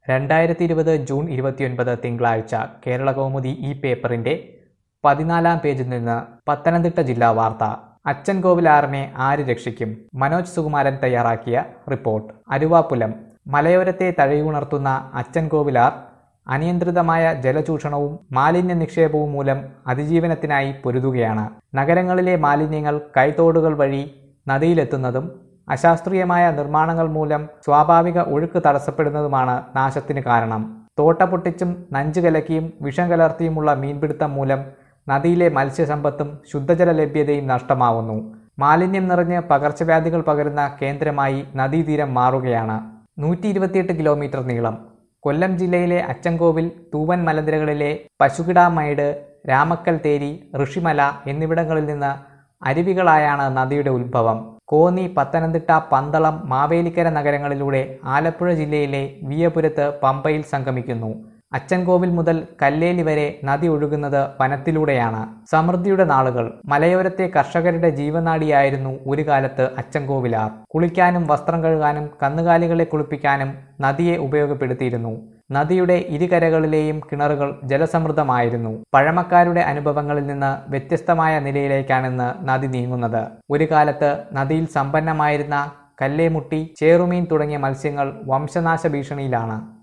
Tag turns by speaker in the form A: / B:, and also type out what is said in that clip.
A: രണ്ടായിരത്തി ഇരുപത് ജൂൺ ഇരുപത്തിയൊൻപത് തിങ്കളാഴ്ച കേരള കൗമുദി ഈ പേപ്പറിന്റെ പതിനാലാം പേജിൽ നിന്ന് പത്തനംതിട്ട ജില്ലാ വാർത്ത അച്ഛൻ കോവിലാറിനെ ആര് രക്ഷിക്കും മനോജ് സുകുമാരൻ തയ്യാറാക്കിയ റിപ്പോർട്ട് അരുവാപ്പുലം മലയോരത്തെ തഴയുണർത്തുന്ന അച്ഛൻ കോവിലാർ അനിയന്ത്രിതമായ ജലചൂഷണവും മാലിന്യ നിക്ഷേപവും മൂലം അതിജീവനത്തിനായി പൊരുതുകയാണ് നഗരങ്ങളിലെ മാലിന്യങ്ങൾ കൈത്തോടുകൾ വഴി നദിയിലെത്തുന്നതും അശാസ്ത്രീയമായ നിർമ്മാണങ്ങൾ മൂലം സ്വാഭാവിക ഒഴുക്ക് തടസ്സപ്പെടുന്നതുമാണ് നാശത്തിന് കാരണം തോട്ട പൊട്ടിച്ചും നഞ്ചു കലക്കിയും വിഷം കലർത്തിയുമുള്ള മീൻപിടുത്തം മൂലം നദിയിലെ മത്സ്യസമ്പത്തും ശുദ്ധജല ലഭ്യതയും നഷ്ടമാവുന്നു മാലിന്യം നിറഞ്ഞ് പകർച്ചവ്യാധികൾ പകരുന്ന കേന്ദ്രമായി നദീതീരം മാറുകയാണ് നൂറ്റി ഇരുപത്തിയെട്ട് കിലോമീറ്റർ നീളം കൊല്ലം ജില്ലയിലെ അച്ചൻകോവിൽ തൂവൻ മലനിരകളിലെ പശുകിടാമൈഡ് രാമക്കൽ തേരി ഋഷിമല എന്നിവിടങ്ങളിൽ നിന്ന് അരുവികളായാണ് നദിയുടെ ഉത്ഭവം കോന്നി പത്തനംതിട്ട പന്തളം മാവേലിക്കര നഗരങ്ങളിലൂടെ ആലപ്പുഴ ജില്ലയിലെ വിയപുരത്ത് പമ്പയിൽ സംഗമിക്കുന്നു അച്ചൻകോവിൽ മുതൽ കല്ലേലി വരെ നദി ഒഴുകുന്നത് വനത്തിലൂടെയാണ് സമൃദ്ധിയുടെ നാളുകൾ മലയോരത്തെ കർഷകരുടെ ജീവനാഡിയായിരുന്നു ഒരു കാലത്ത് അച്ചൻകോവിലാർ കുളിക്കാനും വസ്ത്രം കഴുകാനും കന്നുകാലികളെ കുളിപ്പിക്കാനും നദിയെ ഉപയോഗപ്പെടുത്തിയിരുന്നു നദിയുടെ ഇരുകരകളിലെയും കിണറുകൾ ജലസമൃദ്ധമായിരുന്നു പഴമക്കാരുടെ അനുഭവങ്ങളിൽ നിന്ന് വ്യത്യസ്തമായ നിലയിലേക്കാണിന്ന് നദി നീങ്ങുന്നത് ഒരു കാലത്ത് നദിയിൽ സമ്പന്നമായിരുന്ന കല്ലേമുട്ടി ചേറുമീൻ തുടങ്ങിയ മത്സ്യങ്ങൾ വംശനാശ ഭീഷണിയിലാണ്